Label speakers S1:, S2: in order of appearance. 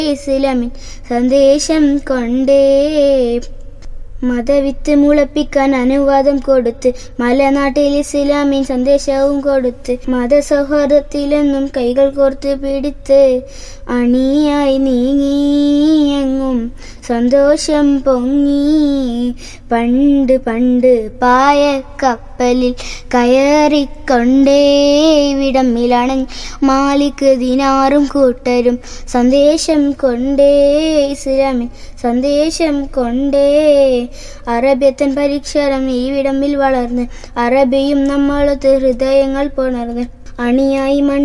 S1: ഇസ്ലാമിൻ സന്ദേശം കൊണ്ടേ മതവിത്ത് മുളപ്പിക്കാൻ അനുവാദം കൊടുത്ത് മലനാട്ടിൽ ഇസ്ലാമിൻ സന്ദേശവും കൊടുത്ത് മതസൗഹാർദ്ദത്തിലെന്നും കൈകൾ കോർത്ത് പിടിത്ത് അണിയായി നീങ്ങിയെങ്ങും സന്തോഷം പൊങ്ങി പണ്ട് പണ്ട് പായ കപ്പലിൽ കയറിക്കൊണ്ടേ വിടമ്മിലാണ് മാലിക് ദിനാറും കൂട്ടരും സന്ദേശം കൊണ്ടേ ഇസ്ലാമിൻ സന്ദേശം കൊണ്ടേ അറബിയത്തൻ പരീക്ഷരം ഈ വിടമ്പിൽ വളർന്ന് അറബിയും നമ്മളൊത്ത് ഹൃദയങ്ങൾ പുണർന്ന് അണിയായി മൺ